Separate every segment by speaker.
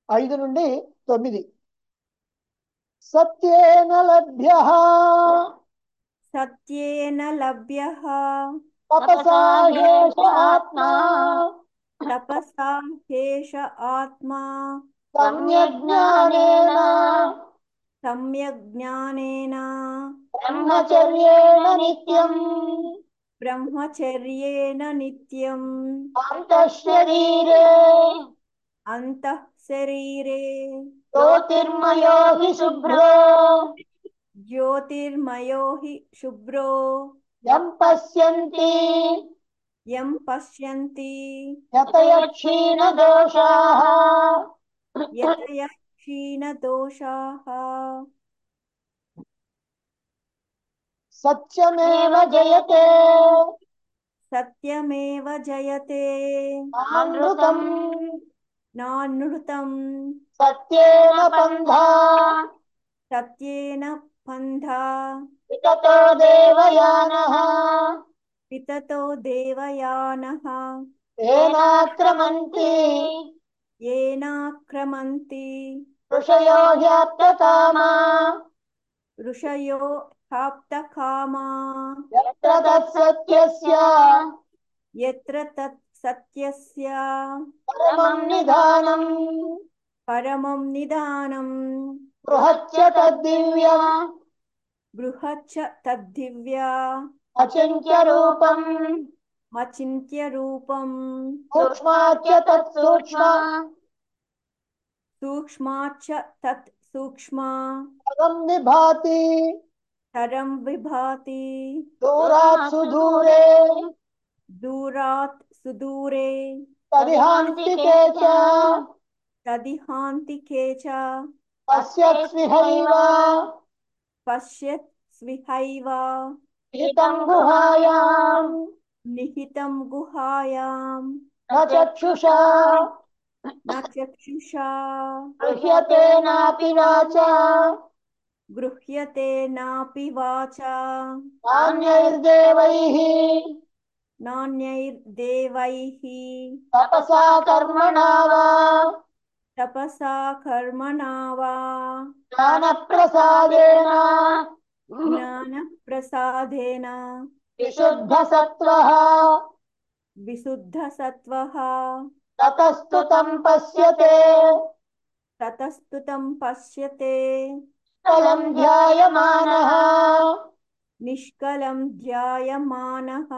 Speaker 1: ఐదు నుండి తొమ్మిది సత్యేన లభ్య
Speaker 2: సత్యేన లభ్యః
Speaker 1: తపసా హేష ఆత్మా
Speaker 2: తపసా హేష ఆత్మా
Speaker 1: సమ్యజ్ఞానేన
Speaker 2: సమ్యక్ జ్ఞానేన
Speaker 1: బ్రహ్మచర్యేణ నిత్యం
Speaker 2: బ్రహ్మచర్యేణ నిత్యం
Speaker 1: అంతఃశరీరే
Speaker 2: అంతః శరీరే
Speaker 1: జ్యోతిర్మయో హి శుభ్రో
Speaker 2: జ్యోతిర్మయో హి శుభ్రో
Speaker 1: యం పశ్యంతి
Speaker 2: యం పశ్యంతి
Speaker 1: యతయక్షీణ దోషాః
Speaker 2: యతయ క్షీణదోషాః
Speaker 1: సత్యమేవ జయతే
Speaker 2: సత్యమేవ జయతే
Speaker 1: అమృతం
Speaker 2: నానృతం
Speaker 1: సత్యేన పంధా
Speaker 2: సత్యేన పంథా
Speaker 1: వితతో దేవయానః
Speaker 2: పితతో దేవయానః
Speaker 1: తేనాక్రమంతి
Speaker 2: ఏనాక్రమంతి
Speaker 1: ఋషయో హ్యాప్తకామా
Speaker 2: ఋషయో హాప్తకామా
Speaker 1: యత్ర తత్సత్యస్య
Speaker 2: యత్ర తత్ సత్యస్య
Speaker 1: పరమం నిధానం
Speaker 2: పరమం నిదానం
Speaker 1: బృహచ్చ తద్దివ్య
Speaker 2: బృహచ్చ తద్దివ్యా
Speaker 1: అచింత్య రూపం
Speaker 2: మచింత్య రూపం
Speaker 1: సూక్ష్మాచ తత్సూక్ష్మ
Speaker 2: సూక్ష్మాచ్చ తత్ సూక్ష్మా
Speaker 1: పదం విభాతి
Speaker 2: తరం విభాతి
Speaker 1: దూరాత్ సుదూరే
Speaker 2: దూరాత్ సుదూరే
Speaker 1: తదిహాంతికే చ
Speaker 2: తదిహాంతికే చ
Speaker 1: పశ్యత్స్విహైవ
Speaker 2: పశ్యత్ స్విహైవ
Speaker 1: హితం గుహాయాం
Speaker 2: నిహితం గుహాయాం
Speaker 1: న చక్షుషా
Speaker 2: న చక్షుషా
Speaker 1: గృహ్యతే నాపి వాచా
Speaker 2: గృహ్యతే నాపి వాచా
Speaker 1: నాణ్యైర్దేవైః
Speaker 2: నాణ్యైర్దేవైః
Speaker 1: తపసా కర్మణా వా
Speaker 2: తపసా కర్మణా వా
Speaker 1: జ్ఞానప్రసాదేన
Speaker 2: జ్ఞానప్రసాదేన
Speaker 1: విశుద్ధసత్వः
Speaker 2: విశుద్ధసత్వః
Speaker 1: తతస్తు తం పశ్యతే
Speaker 2: తతస్తుతం పశ్యతే
Speaker 1: ఫలం ధ్యాయమానः
Speaker 2: నిష్కలం ధ్యాయమానః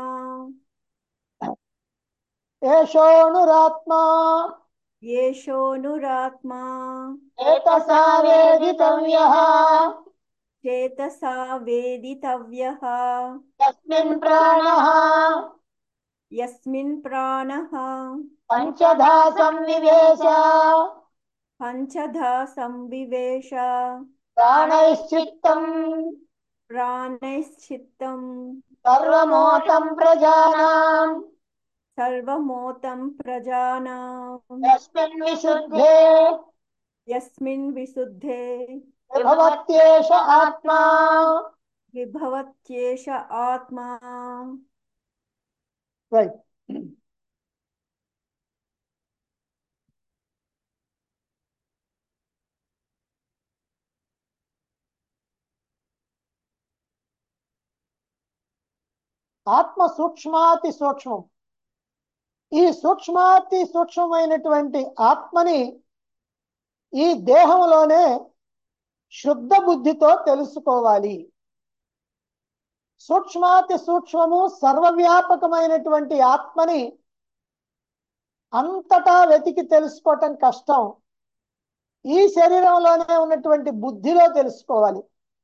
Speaker 1: ఏషోనురాత్మా
Speaker 2: ఏషోనురాత్మా
Speaker 1: ఏతసా వేదితవ్యः
Speaker 2: చేతసా వేదితవ్యః
Speaker 1: తస్మిన్ ప్రాణः
Speaker 2: యస్మిన్ ప్రాణః
Speaker 1: పంచధా సంవివేశ
Speaker 2: పంచధా సంవివేశ
Speaker 1: ప్రాణైశ్చిత్తం
Speaker 2: ప్రాణైశ్చిత్తం
Speaker 1: సర్వమోతం ప్రజానాం
Speaker 2: సర్వమోతం ప్రజానాం
Speaker 1: యస్మిన్ విశుద్ధే
Speaker 2: యస్మిన్ విశుద్ధే
Speaker 1: విభవత్యేష ఆత్మా
Speaker 2: విభవత్యేష ఆత్మా
Speaker 1: రైట్ ఆత్మ సూక్ష్మాతి సూక్ష్మం ఈ సూక్ష్మాతి సూక్ష్మమైనటువంటి ఆత్మని ఈ దేహంలోనే శుద్ధ బుద్ధితో తెలుసుకోవాలి సూక్ష్మాతి సూక్ష్మము సర్వవ్యాపకమైనటువంటి ఆత్మని అంతటా వెతికి తెలుసుకోవటం కష్టం ఈ శరీరంలోనే ఉన్నటువంటి బుద్ధిలో తెలుసుకోవాలి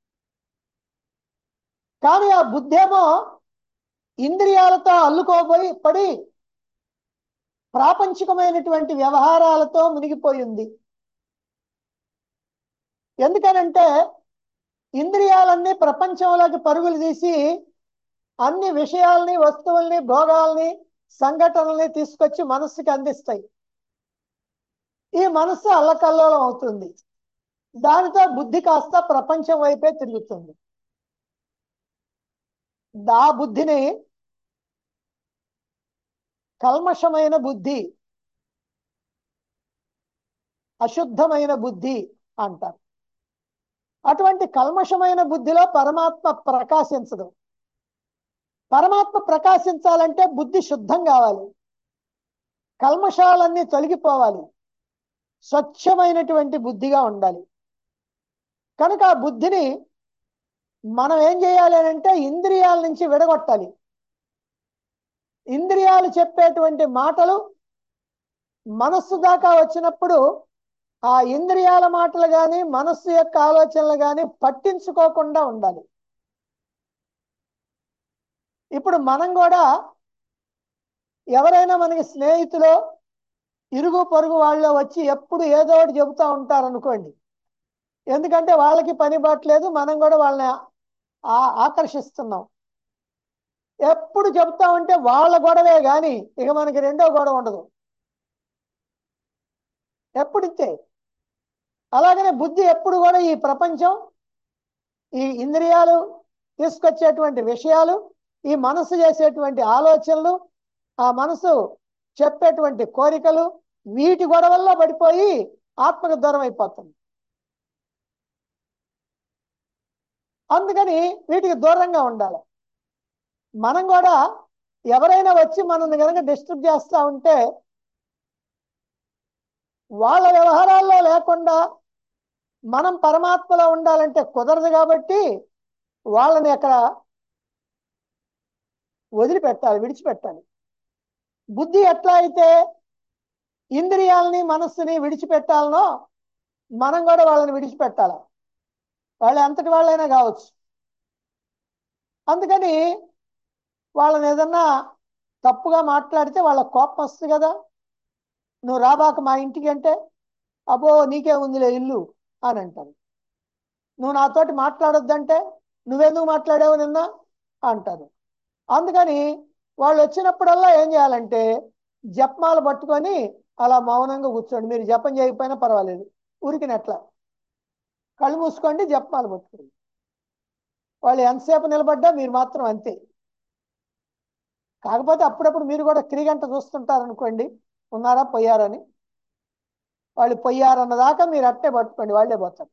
Speaker 1: కానీ ఆ బుద్ధి ఏమో ఇంద్రియాలతో అల్లుకోబోయి పడి ప్రాపంచికమైనటువంటి వ్యవహారాలతో మునిగిపోయింది ఎందుకనంటే ఇంద్రియాలన్నీ ప్రపంచంలోకి పరుగులు తీసి అన్ని విషయాల్ని వస్తువుల్ని భోగాల్ని సంఘటనల్ని తీసుకొచ్చి మనస్సుకి అందిస్తాయి ఈ మనస్సు అల్లకల్లోలం అవుతుంది దానితో బుద్ధి కాస్త ప్రపంచం వైపే తిరుగుతుంది దా బుద్ధిని కల్మషమైన బుద్ధి అశుద్ధమైన బుద్ధి అంటారు అటువంటి కల్మషమైన బుద్ధిలో పరమాత్మ ప్రకాశించదు పరమాత్మ ప్రకాశించాలంటే బుద్ధి శుద్ధం కావాలి కల్మషాలన్నీ తొలగిపోవాలి స్వచ్ఛమైనటువంటి బుద్ధిగా ఉండాలి కనుక ఆ బుద్ధిని మనం ఏం చేయాలి అని అంటే ఇంద్రియాల నుంచి విడగొట్టాలి ఇంద్రియాలు చెప్పేటువంటి మాటలు మనస్సు దాకా వచ్చినప్పుడు ఆ ఇంద్రియాల మాటలు కానీ మనస్సు యొక్క ఆలోచనలు కానీ పట్టించుకోకుండా ఉండాలి ఇప్పుడు మనం కూడా ఎవరైనా మనకి స్నేహితులు ఇరుగు పొరుగు వాళ్ళు వచ్చి ఎప్పుడు ఏదో ఒకటి చెబుతూ ఉంటారు అనుకోండి ఎందుకంటే వాళ్ళకి పని పట్టలేదు మనం కూడా వాళ్ళని ఆ- ఆకర్షిస్తున్నాం ఎప్పుడు చెప్తా ఉంటే వాళ్ళ గొడవే కానీ ఇక మనకి రెండో గొడవ ఉండదు ఎప్పుడు ఇంతే అలాగనే బుద్ధి ఎప్పుడు కూడా ఈ ప్రపంచం ఈ ఇంద్రియాలు తీసుకొచ్చేటువంటి విషయాలు ఈ మనసు చేసేటువంటి ఆలోచనలు ఆ మనసు చెప్పేటువంటి కోరికలు వీటి గొడవల్లో పడిపోయి ఆత్మకు దూరం అయిపోతుంది అందుకని వీటికి దూరంగా ఉండాలి మనం కూడా ఎవరైనా వచ్చి మనల్ని కనుక డిస్టర్బ్ చేస్తా ఉంటే వాళ్ళ వ్యవహారాల్లో లేకుండా మనం పరమాత్మలో ఉండాలంటే కుదరదు కాబట్టి వాళ్ళని అక్కడ వదిలిపెట్టాలి విడిచిపెట్టాలి బుద్ధి ఎట్లా అయితే ఇంద్రియాలని మనస్సుని విడిచిపెట్టాలనో మనం కూడా వాళ్ళని విడిచిపెట్టాలి వాళ్ళు ఎంతటి వాళ్ళైనా కావచ్చు అందుకని వాళ్ళని ఏదన్నా తప్పుగా మాట్లాడితే వాళ్ళ కోపం వస్తుంది కదా నువ్వు రాబాక మా ఇంటికి అంటే అబ్బో నీకే ఉందిలే ఇల్లు అని అంటారు నువ్వు నాతోటి మాట్లాడొద్దంటే నువ్వెందుకు మాట్లాడావు నిన్న అంటారు అందుకని వాళ్ళు వచ్చినప్పుడల్లా ఏం చేయాలంటే జపమాల పట్టుకొని అలా మౌనంగా కూర్చోండి మీరు జపం చేయకపోయినా పర్వాలేదు ఊరికినట్లా కళ్ళు మూసుకోండి జపమాల పట్టుకోండి వాళ్ళు ఎంతసేపు నిలబడ్డా మీరు మాత్రం అంతే కాకపోతే అప్పుడప్పుడు మీరు కూడా క్రిగంట చూస్తుంటారు అనుకోండి ఉన్నారా పోయారని వాళ్ళు పోయారన్న దాకా మీరు అట్టే పట్టుకోండి వాళ్ళే పోతారు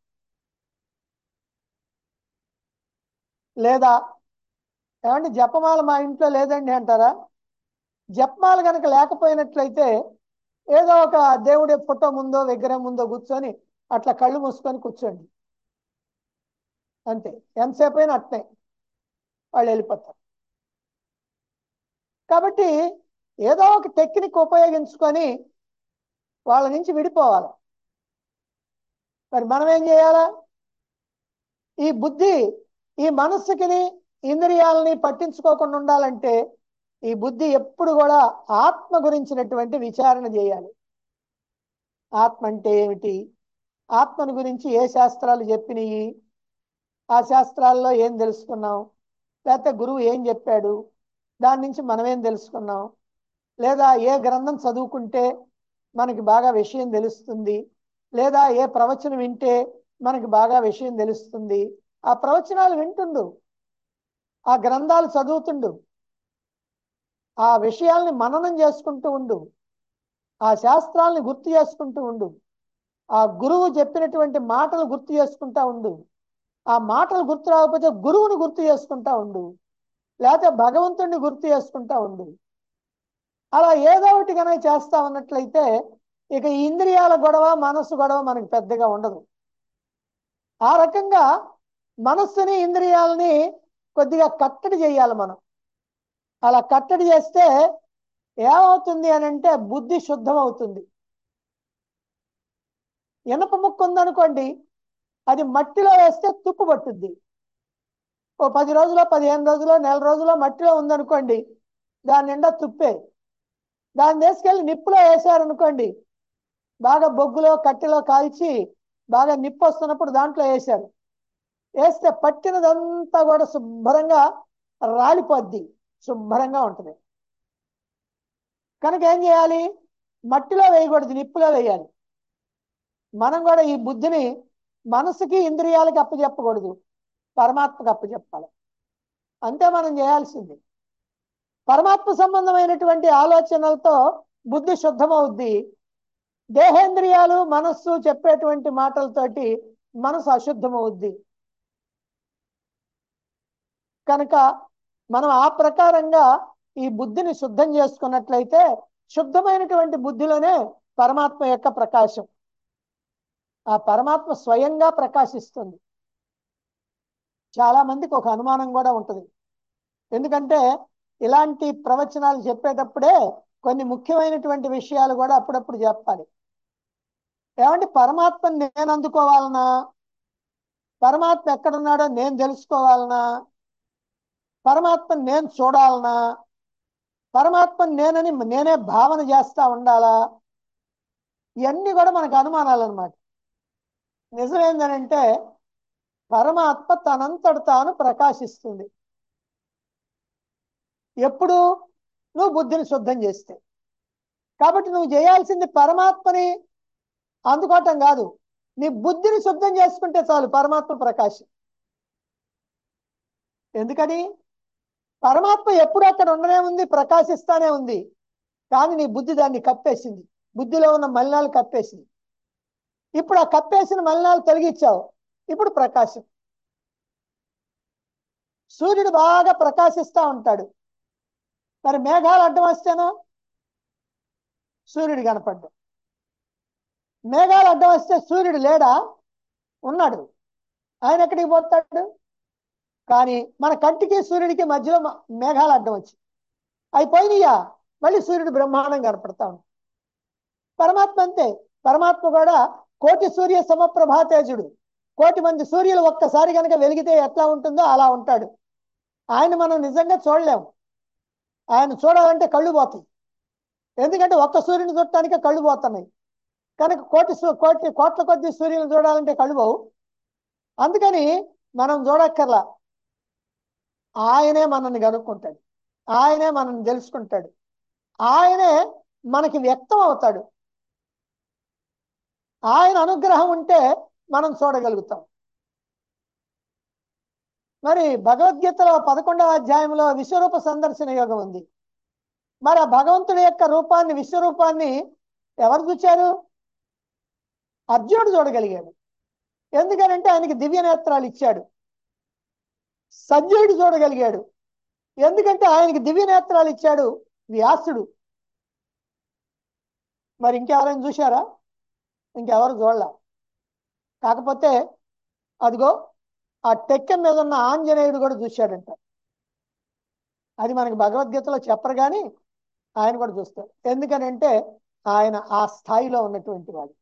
Speaker 1: లేదా ఏమంటే జపమాల మా ఇంట్లో లేదండి అంటారా జపమాల కనుక లేకపోయినట్లయితే ఏదో ఒక దేవుడి ఫోటో ముందో విగ్రహం ముందో కూర్చొని అట్లా కళ్ళు మూసుకొని కూర్చోండి అంతే ఎంతసేపు అయినా అట్నే వాళ్ళు వెళ్ళిపోతారు కాబట్టి ఏదో ఒక టెక్నిక్ ఉపయోగించుకొని వాళ్ళ నుంచి విడిపోవాలి మరి మనం ఏం చేయాలా ఈ బుద్ధి ఈ మనస్సుకిని ఇంద్రియాలని పట్టించుకోకుండా ఉండాలంటే ఈ బుద్ధి ఎప్పుడు కూడా ఆత్మ గురించినటువంటి విచారణ చేయాలి ఆత్మ అంటే ఏమిటి ఆత్మను గురించి ఏ శాస్త్రాలు చెప్పినాయి ఆ శాస్త్రాల్లో ఏం తెలుసుకున్నాం లేకపోతే గురువు ఏం చెప్పాడు దాని నుంచి మనం ఏం తెలుసుకున్నాం లేదా ఏ గ్రంథం చదువుకుంటే మనకి బాగా విషయం తెలుస్తుంది లేదా ఏ ప్రవచనం వింటే మనకి బాగా విషయం తెలుస్తుంది ఆ ప్రవచనాలు వింటుండు ఆ గ్రంథాలు చదువుతుండు ఆ విషయాల్ని మననం చేసుకుంటూ ఉండు ఆ శాస్త్రాల్ని గుర్తు చేసుకుంటూ ఉండు ఆ గురువు చెప్పినటువంటి మాటలు గుర్తు చేసుకుంటా ఉండు ఆ మాటలు గుర్తు రాకపోతే గురువుని గుర్తు చేసుకుంటా ఉండు లేకపోతే భగవంతుడిని గుర్తు చేసుకుంటా ఉండు అలా ఏదో ఒకటి కనుక చేస్తా ఉన్నట్లయితే ఇక ఈ ఇంద్రియాల గొడవ మనస్సు గొడవ మనకి పెద్దగా ఉండదు ఆ రకంగా మనస్సుని ఇంద్రియాలని కొద్దిగా కట్టడి చేయాలి మనం అలా కట్టడి చేస్తే ఏమవుతుంది అని అంటే బుద్ధి శుద్ధం అవుతుంది ఇనప ముక్కు ఉందనుకోండి అది మట్టిలో వేస్తే తుప్పు పట్టుద్ది ఓ పది రోజులో పదిహేను రోజులో నెల రోజులో మట్టిలో ఉందనుకోండి దాని నిండా తుప్పే దాన్ని తీసుకెళ్ళి నిప్పులో వేసారనుకోండి బాగా బొగ్గులో కట్టెలో కాల్చి బాగా నిప్పు వస్తున్నప్పుడు దాంట్లో వేశారు వేస్తే పట్టినదంతా కూడా శుభ్రంగా రాలిపోద్ది శుభ్రంగా ఉంటుంది కనుక ఏం చేయాలి మట్టిలో వేయకూడదు నిప్పులో వేయాలి మనం కూడా ఈ బుద్ధిని మనసుకి ఇంద్రియాలకి అప్పచెప్పకూడదు పరమాత్మకు అప్పచెప్పాలి అంతే మనం చేయాల్సింది పరమాత్మ సంబంధమైనటువంటి ఆలోచనలతో బుద్ధి శుద్ధమవుద్ది దేహేంద్రియాలు మనస్సు చెప్పేటువంటి మాటలతోటి మనసు అశుద్ధమవుద్ది కనుక మనం ఆ ప్రకారంగా ఈ బుద్ధిని శుద్ధం చేసుకున్నట్లయితే శుద్ధమైనటువంటి బుద్ధిలోనే పరమాత్మ యొక్క ప్రకాశం ఆ పరమాత్మ స్వయంగా ప్రకాశిస్తుంది చాలా మందికి ఒక అనుమానం కూడా ఉంటుంది ఎందుకంటే ఇలాంటి ప్రవచనాలు చెప్పేటప్పుడే కొన్ని ముఖ్యమైనటువంటి విషయాలు కూడా అప్పుడప్పుడు చెప్పాలి ఏమంటే పరమాత్మని నేను అందుకోవాలనా పరమాత్మ ఎక్కడున్నాడో నేను తెలుసుకోవాలనా పరమాత్మని నేను చూడాలనా పరమాత్మని నేనని నేనే భావన చేస్తా ఉండాలా ఇవన్నీ కూడా మనకు అనుమానాలు అనమాట నిజమేందనంటే పరమాత్మ తనంతట తాను ప్రకాశిస్తుంది ఎప్పుడు నువ్వు బుద్ధిని శుద్ధం చేస్తే కాబట్టి నువ్వు చేయాల్సింది పరమాత్మని అందుకోవటం కాదు నీ బుద్ధిని శుద్ధం చేసుకుంటే చాలు పరమాత్మ ప్రకాశం ఎందుకని పరమాత్మ ఎప్పుడు అక్కడ ఉండనే ఉంది ప్రకాశిస్తానే ఉంది కానీ నీ బుద్ధి దాన్ని కప్పేసింది బుద్ధిలో ఉన్న మలినాలు కప్పేసింది ఇప్పుడు ఆ కప్పేసిన మలినాలు తొలగించావు ఇప్పుడు ప్రకాశం సూర్యుడు బాగా ప్రకాశిస్తా ఉంటాడు మరి మేఘాలు అడ్డం వస్తేనో సూర్యుడు కనపడ్డు మేఘాలు అడ్డం వస్తే సూర్యుడు లేడా ఉన్నాడు ఆయన ఎక్కడికి పోతాడు కానీ మన కంటికి సూర్యుడికి మధ్యలో మ- మేఘాలు అడ్డం వచ్చి అవి పోయినాయా మళ్ళీ సూర్యుడు బ్రహ్మాండం కనపడతా ఉంటాడు పరమాత్మ అంతే పరమాత్మ కూడా కోటి సూర్య సమప్రభా తేజుడు కోటి మంది సూర్యులు ఒక్కసారి కనుక వెలిగితే ఎట్లా ఉంటుందో అలా ఉంటాడు ఆయన మనం నిజంగా చూడలేము ఆయన చూడాలంటే కళ్ళు పోతాయి ఎందుకంటే ఒక్క సూర్యుని చూడటానికే కళ్ళు పోతున్నాయి కనుక కోటి సూ- కోటి కోట్ల కొద్ది సూర్యుని చూడాలంటే కళ్ళు పోవు అందుకని మనం చూడక్కర్లా ఆయనే మనల్ని కనుక్కుంటాడు ఆయనే మనల్ని తెలుసుకుంటాడు ఆయనే మనకి వ్యక్తం అవుతాడు ఆయన అనుగ్రహం ఉంటే మనం చూడగలుగుతాం మరి భగవద్గీతలో పదకొండవ అధ్యాయంలో విశ్వరూప సందర్శన యోగం ఉంది మరి ఆ భగవంతుడి యొక్క రూపాన్ని విశ్వరూపాన్ని ఎవరు చూచారు అర్జునుడు చూడగలిగాడు ఎందుకనంటే ఆయనకి దివ్య నేత్రాలు ఇచ్చాడు సంజయుడు చూడగలిగాడు ఎందుకంటే ఆయనకి దివ్య నేత్రాలు ఇచ్చాడు వ్యాసుడు మరి ఇంకెవరైనా చూశారా ఇంకెవరు చూడలే కాకపోతే అదిగో ఆ టెక్కె మీద ఉన్న ఆంజనేయుడు కూడా చూశాడంట అది మనకి భగవద్గీతలో చెప్పరు కానీ ఆయన కూడా చూస్తాడు ఎందుకనంటే ఆయన ఆ స్థాయిలో ఉన్నటువంటి వాడు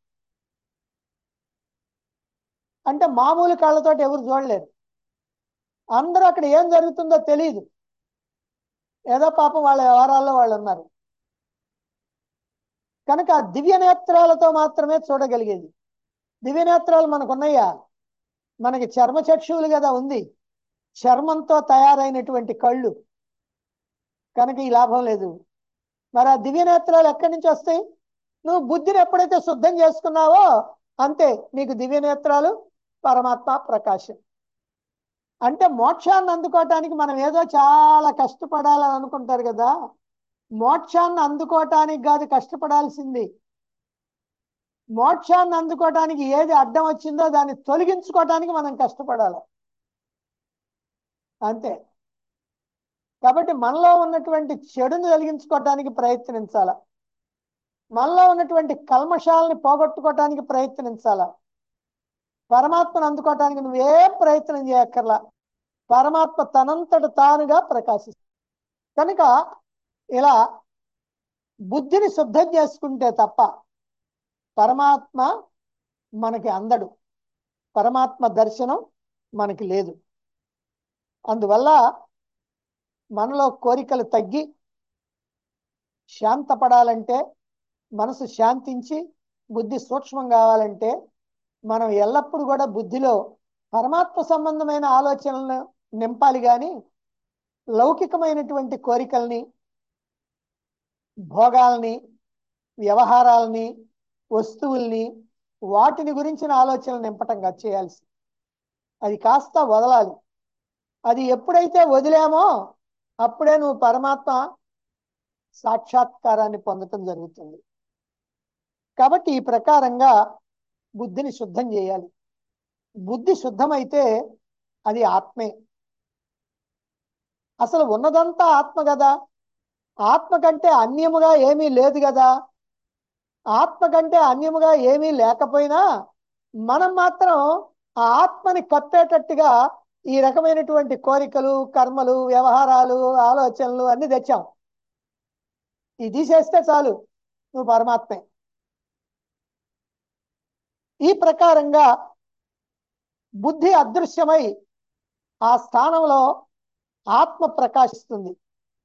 Speaker 1: అంటే మామూలు కళ్ళతోటి ఎవరు చూడలేరు అందరూ అక్కడ ఏం జరుగుతుందో తెలియదు ఏదో పాపం వాళ్ళ వ్యవహారాల్లో వాళ్ళు ఉన్నారు కనుక ఆ దివ్య నేత్రాలతో మాత్రమే చూడగలిగేది దివ్య నేత్రాలు మనకు ఉన్నాయా మనకి చర్మ చక్షువులు కదా ఉంది చర్మంతో తయారైనటువంటి కళ్ళు కనుక ఈ లాభం లేదు మరి ఆ దివ్య నేత్రాలు ఎక్కడి నుంచి వస్తాయి నువ్వు బుద్ధిని ఎప్పుడైతే శుద్ధం చేసుకున్నావో అంతే నీకు దివ్య నేత్రాలు పరమాత్మ ప్రకాశం అంటే మోక్షాన్ని అందుకోవటానికి మనం ఏదో చాలా కష్టపడాలని అనుకుంటారు కదా మోక్షాన్ని అందుకోవటానికి కాదు కష్టపడాల్సింది మోక్షాన్ని అందుకోవటానికి ఏది అడ్డం వచ్చిందో దాన్ని తొలగించుకోవటానికి మనం కష్టపడాలి అంతే కాబట్టి మనలో ఉన్నటువంటి చెడును తొలగించుకోవటానికి ప్రయత్నించాల మనలో ఉన్నటువంటి కల్మషాలని పోగొట్టుకోవటానికి ప్రయత్నించాల పరమాత్మను అందుకోవటానికి నువ్వేం ప్రయత్నం చేయక్కర్లా పరమాత్మ తనంతట తానుగా ప్రకాశిస్తుంది కనుక ఇలా బుద్ధిని శుద్ధం చేసుకుంటే తప్ప పరమాత్మ మనకి అందడు పరమాత్మ దర్శనం మనకి లేదు అందువల్ల మనలో కోరికలు తగ్గి శాంతపడాలంటే మనసు శాంతించి బుద్ధి సూక్ష్మం కావాలంటే మనం ఎల్లప్పుడూ కూడా బుద్ధిలో పరమాత్మ సంబంధమైన ఆలోచనలను నింపాలి కానీ లౌకికమైనటువంటి కోరికల్ని భోగాల్ని వ్యవహారాల్ని వస్తువుల్ని వాటిని గురించిన ఆలోచనలు నింపటం కాదు చేయాల్సి అది కాస్త వదలాలి అది ఎప్పుడైతే వదిలామో అప్పుడే నువ్వు పరమాత్మ సాక్షాత్కారాన్ని పొందటం జరుగుతుంది కాబట్టి ఈ ప్రకారంగా బుద్ధిని శుద్ధం చేయాలి బుద్ధి శుద్ధమైతే అది ఆత్మే అసలు ఉన్నదంతా ఆత్మ కదా ఆత్మ కంటే అన్యముగా ఏమీ లేదు కదా ఆత్మ కంటే అన్యముగా ఏమీ లేకపోయినా మనం మాత్రం ఆ ఆత్మని కప్పేటట్టుగా ఈ రకమైనటువంటి కోరికలు కర్మలు వ్యవహారాలు ఆలోచనలు అన్ని తెచ్చాం ఇది తీసేస్తే చాలు నువ్వు పరమాత్మే ఈ ప్రకారంగా బుద్ధి అదృశ్యమై ఆ స్థానంలో ఆత్మ ప్రకాశిస్తుంది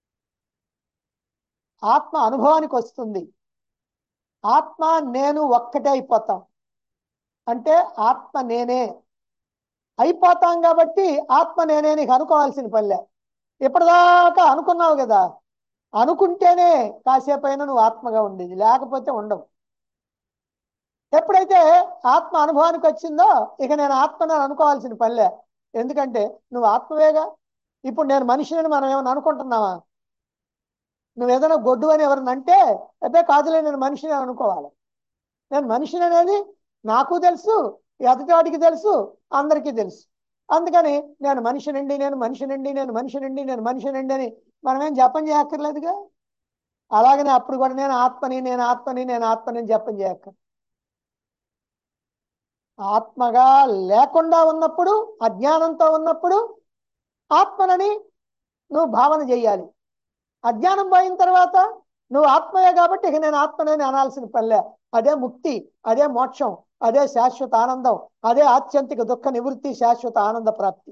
Speaker 1: ఆత్మ అనుభవానికి వస్తుంది ఆత్మ నేను ఒక్కటే అయిపోతాం అంటే ఆత్మ నేనే అయిపోతాం కాబట్టి ఆత్మ నేనే నీకు అనుకోవాల్సిన పనిలే ఇప్పటిదాకా అనుకున్నావు కదా అనుకుంటేనే కాసేపు అయినా నువ్వు ఆత్మగా ఉండేది లేకపోతే ఉండవు ఎప్పుడైతే ఆత్మ అనుభవానికి వచ్చిందో ఇక నేను ఆత్మని అనుకోవాల్సిన పనిలే ఎందుకంటే నువ్వు ఆత్మవేగా ఇప్పుడు నేను మనిషిని మనం ఏమైనా అనుకుంటున్నావా నువ్వు ఏదైనా గొడ్డు అని ఎవరిని అంటే అబ్బే కాదులే నేను మనిషిని అనుకోవాలి నేను మనిషిని అనేది నాకు తెలుసు ఎదుటివాడికి తెలుసు అందరికీ తెలుసు అందుకని నేను మనిషినండి నేను మనిషినండి నేను మనిషినండి నేను మనిషినండి అని మనం ఏం జపం చేయక్కర్లేదుగా అలాగనే అప్పుడు కూడా నేను ఆత్మని నేను ఆత్మని నేను ఆత్మని అని జపం చేయక్కర్ ఆత్మగా లేకుండా ఉన్నప్పుడు అజ్ఞానంతో ఉన్నప్పుడు ఆత్మనని నువ్వు భావన చెయ్యాలి అజ్ఞానం పోయిన తర్వాత నువ్వు ఆత్మయే కాబట్టి ఇక నేను ఆత్మనని అనాల్సిన పనిలే అదే ముక్తి అదే మోక్షం అదే శాశ్వత ఆనందం అదే ఆత్యంతిక దుఃఖ నివృత్తి శాశ్వత ఆనంద ప్రాప్తి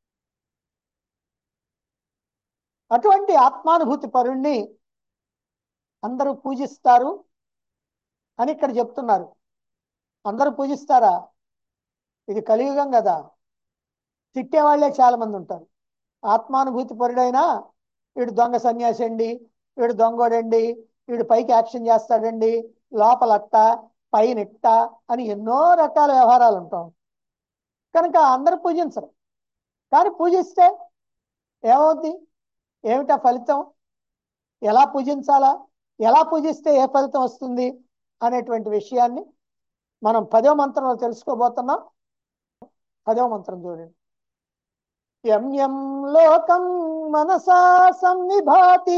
Speaker 1: అటువంటి ఆత్మానుభూతి పరుణ్ణి అందరూ పూజిస్తారు అని ఇక్కడ చెప్తున్నారు అందరూ పూజిస్తారా ఇది కలియుగం కదా తిట్టేవాళ్లే చాలా మంది ఉంటారు ఆత్మానుభూతి పరుడైనా వీడు దొంగ సన్యాసి అండి వీడు దొంగోడండి వీడు పైకి యాక్షన్ చేస్తాడండి లోపలట్ట పైన ఇట్ట అని ఎన్నో రకాల వ్యవహారాలు ఉంటాం కనుక అందరూ పూజించరు కానీ పూజిస్తే ఏమవుద్ది ఏమిటా ఫలితం ఎలా పూజించాలా ఎలా పూజిస్తే ఏ ఫలితం వస్తుంది అనేటువంటి విషయాన్ని మనం పదో మంత్రంలో తెలుసుకోబోతున్నాం పదో మంత్రం చూడండి యం యం లోకం మనసా సన్నిభాతి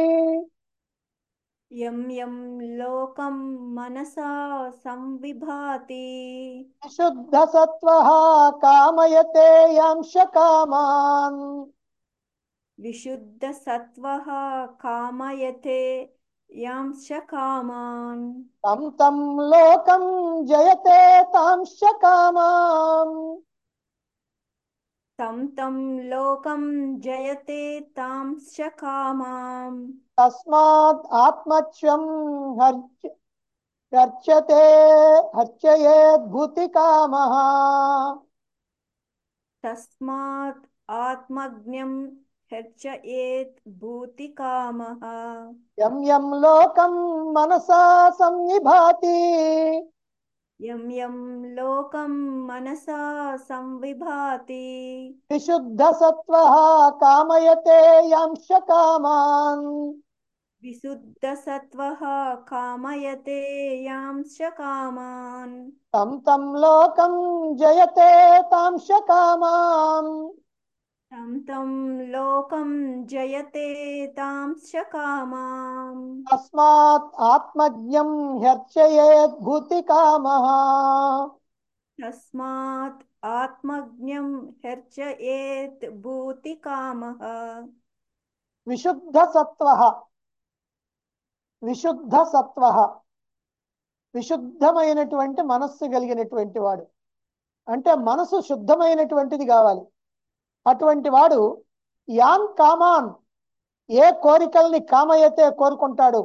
Speaker 2: యం యం లోకం మనసా సంవిభాతి
Speaker 1: శుద్ధ సత్వ కామయతే యాంశ కామాన్
Speaker 2: విశుద్ధ సత్వః కామయతే యాంశ కామాన్
Speaker 1: తం తం లోకం జయతే తాంశ కామాం
Speaker 2: తం తం లోకం జయతే తాంశ కామాం
Speaker 1: తస్మాత్ ఆత్మత్వం హర్చ హర్చతే హర్చయేద్భూతి కామః
Speaker 2: తస్మాత్ ఆత్మజ్ఞం హెర్చయేత్ భూతి కామః
Speaker 1: యం యం లోకం మనసా సన్నిభాతి
Speaker 2: యం యం లోకం మనసా సంవిభాతి
Speaker 1: విశుద్ధ సత్వ కామయతే యాంశ కామాన్
Speaker 2: విశుద్ధ సత్వః కామయతే యాంశ కామాన్
Speaker 1: తం తం లోకం జయతే తాంశ కామాం
Speaker 2: తం తం లోకం జయతే తాంశ కామాం
Speaker 1: తస్మాత్ ఆత్మజ్ఞం హర్చయేత్ భూతి కామః
Speaker 2: తస్మాత్ ఆత్మజ్ఞం హెర్చయేత్ భూతి కామః
Speaker 1: విశుద్ధ సత్వ విశుద్ధ సత్వ విశుద్ధమైనటువంటి మనస్సు కలిగినటువంటి వాడు అంటే మనసు శుద్ధమైనటువంటిది కావాలి అటువంటి వాడు యాన్ కామాన్ ఏ కోరికల్ని కామయతే కోరుకుంటాడు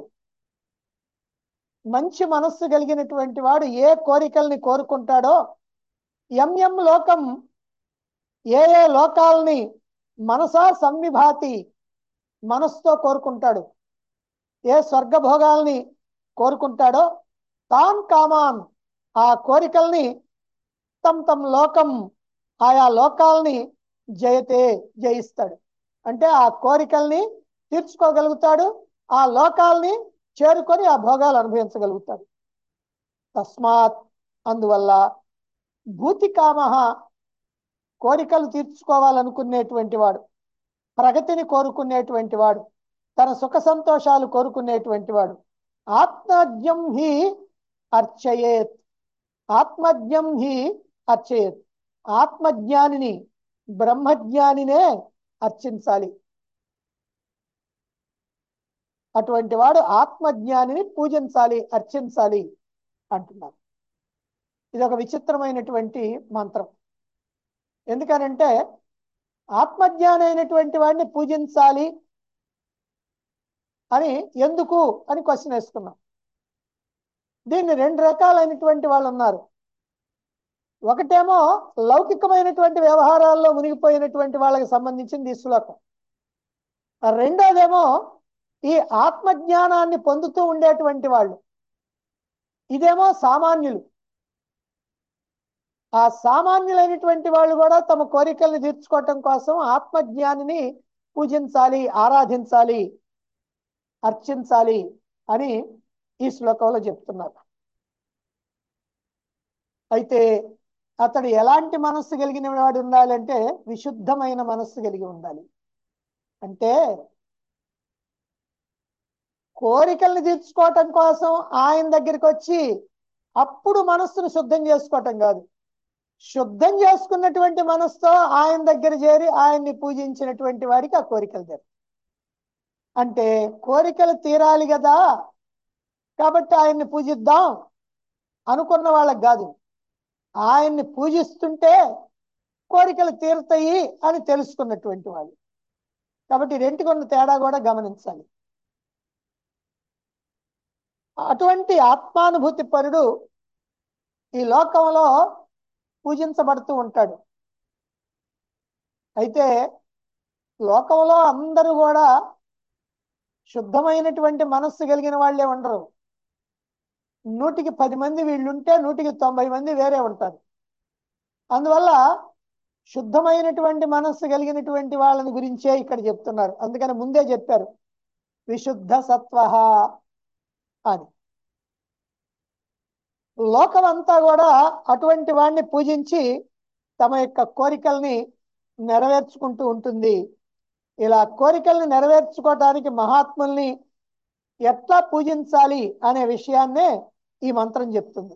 Speaker 1: మంచి మనస్సు కలిగినటువంటి వాడు ఏ కోరికల్ని కోరుకుంటాడో ఎం ఎం లోకం ఏ ఏ లోకాల్ని మనసా సంవిభాతి మనస్సుతో కోరుకుంటాడు ఏ స్వర్గ భోగాల్ని కోరుకుంటాడో తాన్ కామాన్ ఆ కోరికల్ని తమ్ తమ్ లోకం ఆయా లోకాల్ని జయతే జయిస్తాడు అంటే ఆ కోరికల్ని తీర్చుకోగలుగుతాడు ఆ లోకాల్ని చేరుకొని ఆ భోగాలు అనుభవించగలుగుతాడు తస్మాత్ అందువల్ల భూతికామ కోరికలు తీర్చుకోవాలనుకునేటువంటి వాడు ప్రగతిని కోరుకునేటువంటి వాడు తన సుఖ సంతోషాలు కోరుకునేటువంటి వాడు ఆత్మజ్ఞం హి అర్చయేత్ ఆత్మజ్ఞం హి అర్చయేత్ ఆత్మజ్ఞానిని బ్రహ్మజ్ఞానినే అర్చించాలి అటువంటి వాడు ఆత్మజ్ఞానిని పూజించాలి అర్చించాలి అంటున్నారు ఇది ఒక విచిత్రమైనటువంటి మంత్రం ఎందుకనంటే ఆత్మజ్ఞాని అయినటువంటి వాడిని పూజించాలి అని ఎందుకు అని క్వశ్చన్ వేసుకున్నాం దీన్ని రెండు రకాలైనటువంటి వాళ్ళు ఉన్నారు ఒకటేమో లౌకికమైనటువంటి వ్యవహారాల్లో మునిగిపోయినటువంటి వాళ్ళకి సంబంధించింది ఈ శ్లోకం రెండోదేమో ఈ ఆత్మజ్ఞానాన్ని పొందుతూ ఉండేటువంటి వాళ్ళు ఇదేమో సామాన్యులు ఆ సామాన్యులైనటువంటి వాళ్ళు కూడా తమ కోరికల్ని తీర్చుకోవటం కోసం ఆత్మజ్ఞానిని పూజించాలి ఆరాధించాలి అర్చించాలి అని ఈ శ్లోకంలో చెప్తున్నారు అయితే అతడు ఎలాంటి మనస్సు కలిగిన వాడు ఉండాలంటే విశుద్ధమైన మనస్సు కలిగి ఉండాలి అంటే కోరికల్ని తీర్చుకోవటం కోసం ఆయన దగ్గరికి వచ్చి అప్పుడు మనస్సును శుద్ధం చేసుకోవటం కాదు శుద్ధం చేసుకున్నటువంటి మనస్సుతో ఆయన దగ్గర చేరి ఆయన్ని పూజించినటువంటి వాడికి ఆ కోరికలు తీరు అంటే కోరికలు తీరాలి కదా కాబట్టి ఆయన్ని పూజిద్దాం అనుకున్న వాళ్ళకి కాదు ఆయన్ని పూజిస్తుంటే కోరికలు తీరుతాయి అని తెలుసుకున్నటువంటి వాళ్ళు కాబట్టి రెంటికొన్న తేడా కూడా గమనించాలి అటువంటి ఆత్మానుభూతి పరుడు ఈ లోకంలో పూజించబడుతూ ఉంటాడు అయితే లోకంలో అందరూ కూడా శుద్ధమైనటువంటి మనస్సు కలిగిన వాళ్ళే ఉండరు నూటికి పది మంది వీళ్ళుంటే నూటికి తొంభై మంది వేరే ఉంటారు అందువల్ల శుద్ధమైనటువంటి మనస్సు కలిగినటువంటి వాళ్ళని గురించే ఇక్కడ చెప్తున్నారు అందుకని ముందే చెప్పారు విశుద్ధ సత్వ అని లోకమంతా కూడా అటువంటి వాడిని పూజించి తమ యొక్క కోరికల్ని నెరవేర్చుకుంటూ ఉంటుంది ఇలా కోరికల్ని నెరవేర్చుకోవటానికి మహాత్ముల్ని ఎట్లా పూజించాలి అనే విషయాన్నే ఈ మంత్రం చెప్తుంది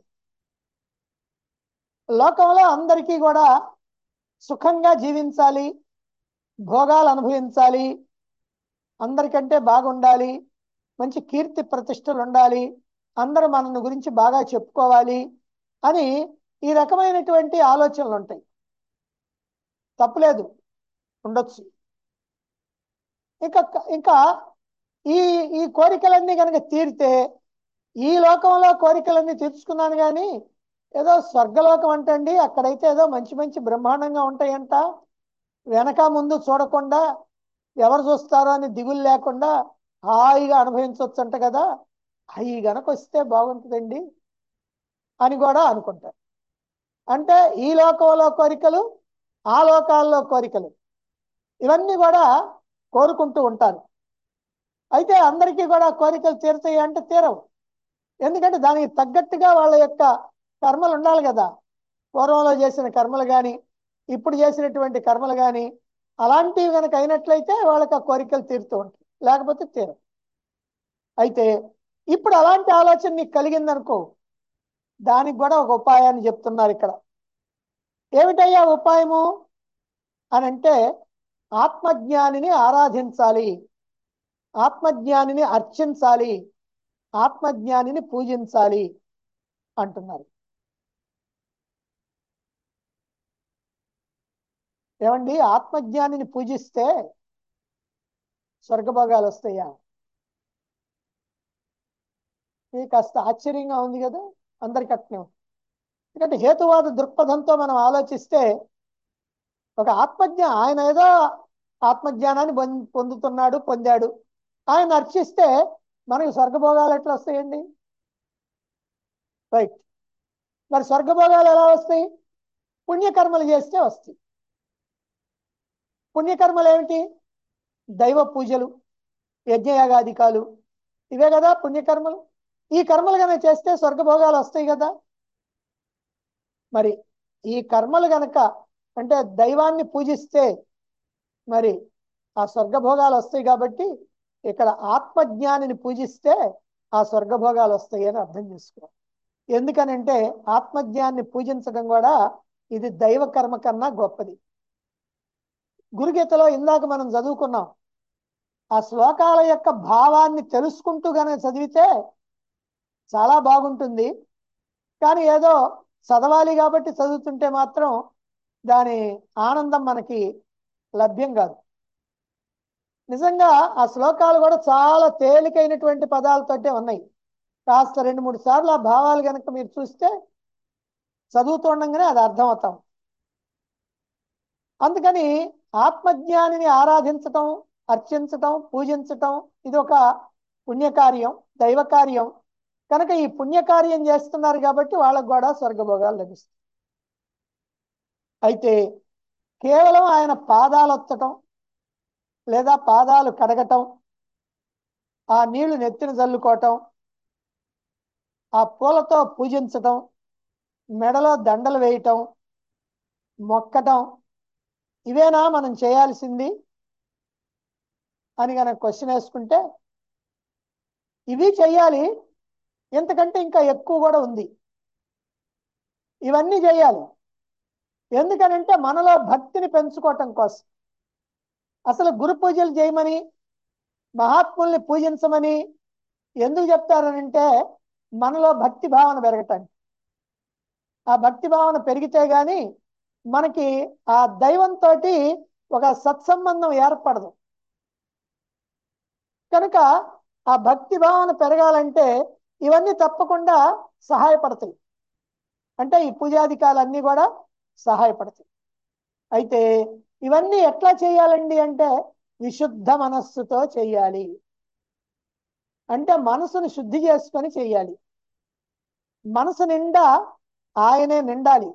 Speaker 1: లోకంలో అందరికీ కూడా సుఖంగా జీవించాలి భోగాలు అనుభవించాలి అందరికంటే బాగుండాలి మంచి కీర్తి ప్రతిష్టలు ఉండాలి అందరూ మన గురించి బాగా చెప్పుకోవాలి అని ఈ రకమైనటువంటి ఆలోచనలు ఉంటాయి తప్పులేదు ఉండొచ్చు ఇంకా ఇంకా ఈ ఈ కోరికలన్నీ కనుక తీరితే ఈ లోకంలో కోరికలన్నీ తీర్చుకున్నాను కానీ ఏదో స్వర్గలోకం అంటండి అక్కడైతే ఏదో మంచి మంచి బ్రహ్మాండంగా ఉంటాయంట వెనక ముందు చూడకుండా ఎవరు చూస్తారో అని దిగులు లేకుండా హాయిగా అనుభవించవచ్చు అంట కదా అవి గనక వస్తే బాగుంటుందండి అని కూడా అనుకుంటారు అంటే ఈ లోకంలో కోరికలు ఆ లోకాల్లో కోరికలు ఇవన్నీ కూడా కోరుకుంటూ ఉంటారు అయితే అందరికీ కూడా కోరికలు తీరుతాయి అంటే తీరవు ఎందుకంటే దానికి తగ్గట్టుగా వాళ్ళ యొక్క కర్మలు ఉండాలి కదా పూర్వంలో చేసిన కర్మలు కానీ ఇప్పుడు చేసినటువంటి కర్మలు కానీ అలాంటివి కనుక అయినట్లయితే వాళ్ళకి ఆ కోరికలు తీరుతూ ఉంటాయి లేకపోతే తీరవు అయితే ఇప్పుడు అలాంటి ఆలోచన నీకు కలిగిందనుకో దానికి కూడా ఒక ఉపాయాన్ని చెప్తున్నారు ఇక్కడ ఏమిటయ్యా ఉపాయము అని అంటే ఆత్మజ్ఞానిని ఆరాధించాలి ఆత్మజ్ఞానిని అర్చించాలి ఆత్మజ్ఞానిని పూజించాలి అంటున్నారు ఏమండి ఆత్మజ్ఞానిని పూజిస్తే స్వర్గభోగాలు వస్తాయా ఇది కాస్త ఆశ్చర్యంగా ఉంది కదా అందరికి అట్నే ఉంది ఎందుకంటే హేతువాద దృక్పథంతో మనం ఆలోచిస్తే ఒక ఆత్మజ్ఞ ఆయన ఏదో ఆత్మజ్ఞానాన్ని పొందుతున్నాడు పొందాడు ఆయన అర్చిస్తే మనకి స్వర్గభోగాలు ఎట్లా వస్తాయండి రైట్ మరి స్వర్గభోగాలు ఎలా వస్తాయి పుణ్యకర్మలు చేస్తే వస్తాయి పుణ్యకర్మలు ఏమిటి దైవ పూజలు యజ్ఞయాగాధికాలు ఇవే కదా పుణ్యకర్మలు ఈ కర్మలు కనుక చేస్తే స్వర్గభోగాలు వస్తాయి కదా మరి ఈ కర్మలు గనక అంటే దైవాన్ని పూజిస్తే మరి ఆ స్వర్గభోగాలు వస్తాయి కాబట్టి ఇక్కడ ఆత్మజ్ఞానిని పూజిస్తే ఆ స్వర్గభోగాలు వస్తాయి అని అర్థం చేసుకో ఎందుకనంటే ఆత్మజ్ఞాన్ని పూజించడం కూడా ఇది దైవ కర్మ కన్నా గొప్పది గురుగీతలో ఇందాక మనం చదువుకున్నాం ఆ శ్లోకాల యొక్క భావాన్ని తెలుసుకుంటూ గనక చదివితే చాలా బాగుంటుంది కానీ ఏదో చదవాలి కాబట్టి చదువుతుంటే మాత్రం దాని ఆనందం మనకి లభ్యం కాదు నిజంగా ఆ శ్లోకాలు కూడా చాలా తేలికైనటువంటి పదాలతోటే ఉన్నాయి కాస్త రెండు మూడు సార్లు ఆ భావాలు కనుక మీరు చూస్తే చదువుతుండగానే అది అర్థం అవుతాం అందుకని ఆత్మజ్ఞానిని ఆరాధించటం అర్చించటం పూజించటం ఇది ఒక పుణ్యకార్యం దైవ కార్యం కనుక ఈ పుణ్యకార్యం చేస్తున్నారు కాబట్టి వాళ్ళకు కూడా స్వర్గభోగాలు లభిస్తాయి అయితే కేవలం ఆయన పాదాలు ఒత్తటం లేదా పాదాలు కడగటం ఆ నీళ్లు నెత్తిన చల్లుకోవటం ఆ పూలతో పూజించటం మెడలో దండలు వేయటం మొక్కటం ఇవేనా మనం చేయాల్సింది అని కనుక క్వశ్చన్ వేసుకుంటే ఇవి చెయ్యాలి ఎంతకంటే ఇంకా ఎక్కువ కూడా ఉంది ఇవన్నీ చేయాలి ఎందుకనంటే మనలో భక్తిని పెంచుకోవటం కోసం అసలు గురు పూజలు చేయమని మహాత్ముల్ని పూజించమని ఎందుకు చెప్తారనంటే మనలో భక్తి భావన పెరగటానికి ఆ భక్తి భావన పెరిగితే గాని మనకి ఆ దైవంతో ఒక సత్సంబంధం ఏర్పడదు కనుక ఆ భక్తి భావన పెరగాలంటే ఇవన్నీ తప్పకుండా సహాయపడతాయి అంటే ఈ పూజాధికాలన్నీ కూడా సహాయపడతాయి అయితే ఇవన్నీ ఎట్లా చేయాలండి అంటే విశుద్ధ మనస్సుతో చేయాలి అంటే మనసును శుద్ధి చేసుకొని చేయాలి మనసు నిండా ఆయనే నిండాలి